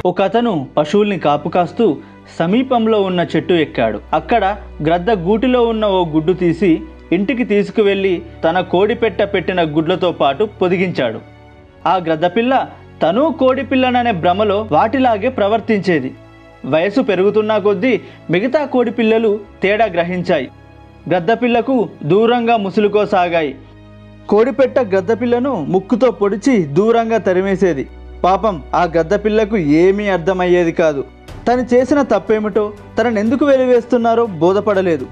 ఒక అతను పశువుల్ని కాపు కాస్తూ సమీపంలో ఉన్న చెట్టు ఎక్కాడు అక్కడ గ్రద్ద గూటిలో ఉన్న ఓ గుడ్డు తీసి ఇంటికి తీసుకువెళ్ళి తన కోడిపెట్ట పెట్టిన గుడ్లతో పాటు పొదిగించాడు ఆ గ్రద్దపిల్ల తను కోడిపిల్లననే భ్రమలో వాటిలాగే ప్రవర్తించేది వయసు పెరుగుతున్నా కొద్దీ మిగతా కోడిపిల్లలు తేడా గ్రహించాయి గ్రద్దపిల్లకు దూరంగా ముసులుకోసాగాయి కోడిపెట్ట గ్రద్దపిల్లను ముక్కుతో పొడిచి దూరంగా తరిమేసేది పాపం ఆ గద్దపిల్లకు ఏమీ అర్థమయ్యేది కాదు తను చేసిన తప్పేమిటో తనను ఎందుకు వెలివేస్తున్నారో బోధపడలేదు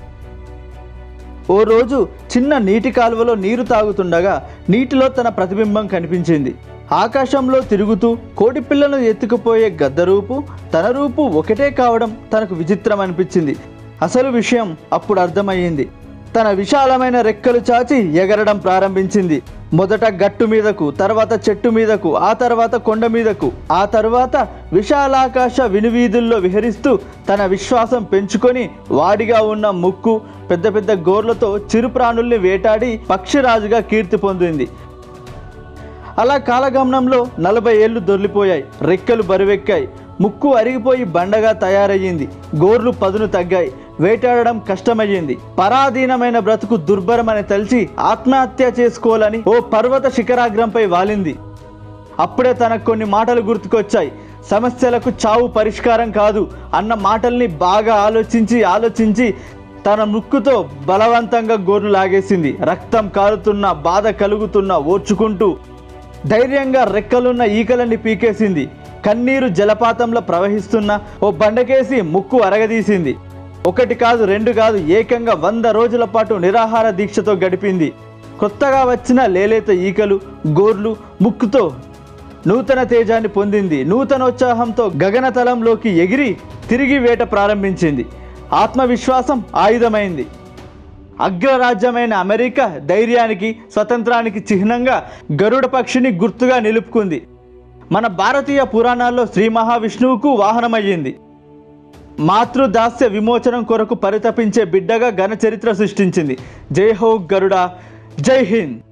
ఓ రోజు చిన్న నీటి కాలువలో నీరు తాగుతుండగా నీటిలో తన ప్రతిబింబం కనిపించింది ఆకాశంలో తిరుగుతూ కోడిపిల్లను ఎత్తుకుపోయే గద్ద రూపు తన రూపు ఒకటే కావడం తనకు విచిత్రం అనిపించింది అసలు విషయం అప్పుడు అర్థమయ్యింది తన విశాలమైన రెక్కలు చాచి ఎగరడం ప్రారంభించింది మొదట గట్టు మీదకు తర్వాత చెట్టు మీదకు ఆ తర్వాత కొండ మీదకు ఆ తర్వాత విశాలాకాశ వినువీధుల్లో విహరిస్తూ తన విశ్వాసం పెంచుకొని వాడిగా ఉన్న ముక్కు పెద్ద పెద్ద గోర్లతో చిరుప్రాణుల్ని వేటాడి పక్షిరాజుగా కీర్తి పొందింది అలా కాలగమనంలో నలభై ఏళ్ళు దొర్లిపోయాయి రెక్కలు బరువెక్కాయి ముక్కు అరిగిపోయి బండగా తయారయ్యింది గోర్లు పదును తగ్గాయి వేటాడడం కష్టమయ్యింది పరాధీనమైన బ్రతుకు దుర్భరమని తలిచి ఆత్మహత్య చేసుకోవాలని ఓ పర్వత శిఖరాగ్రంపై వాలింది అప్పుడే తనకు కొన్ని మాటలు గుర్తుకొచ్చాయి సమస్యలకు చావు పరిష్కారం కాదు అన్న మాటల్ని బాగా ఆలోచించి ఆలోచించి తన ముక్కుతో బలవంతంగా గోర్లు లాగేసింది రక్తం కారుతున్న బాధ కలుగుతున్న ఓర్చుకుంటూ ధైర్యంగా రెక్కలున్న ఈకలన్నీ పీకేసింది కన్నీరు జలపాతంలో ప్రవహిస్తున్న ఓ బండకేసి ముక్కు అరగదీసింది ఒకటి కాదు రెండు కాదు ఏకంగా వంద రోజుల పాటు నిరాహార దీక్షతో గడిపింది కొత్తగా వచ్చిన లేలేత ఈకలు గోర్లు ముక్కుతో నూతన తేజాన్ని పొందింది నూతనోత్సాహంతో గగనతలంలోకి ఎగిరి తిరిగి వేట ప్రారంభించింది ఆత్మవిశ్వాసం ఆయుధమైంది అగ్రరాజ్యమైన అమెరికా ధైర్యానికి స్వతంత్రానికి చిహ్నంగా గరుడ పక్షిని గుర్తుగా నిలుపుకుంది మన భారతీయ పురాణాల్లో శ్రీ మహావిష్ణువుకు వాహనమయ్యింది మాతృదాస్య విమోచనం కొరకు పరితపించే బిడ్డగా ఘన చరిత్ర సృష్టించింది జై హో గరుడ జై హింద్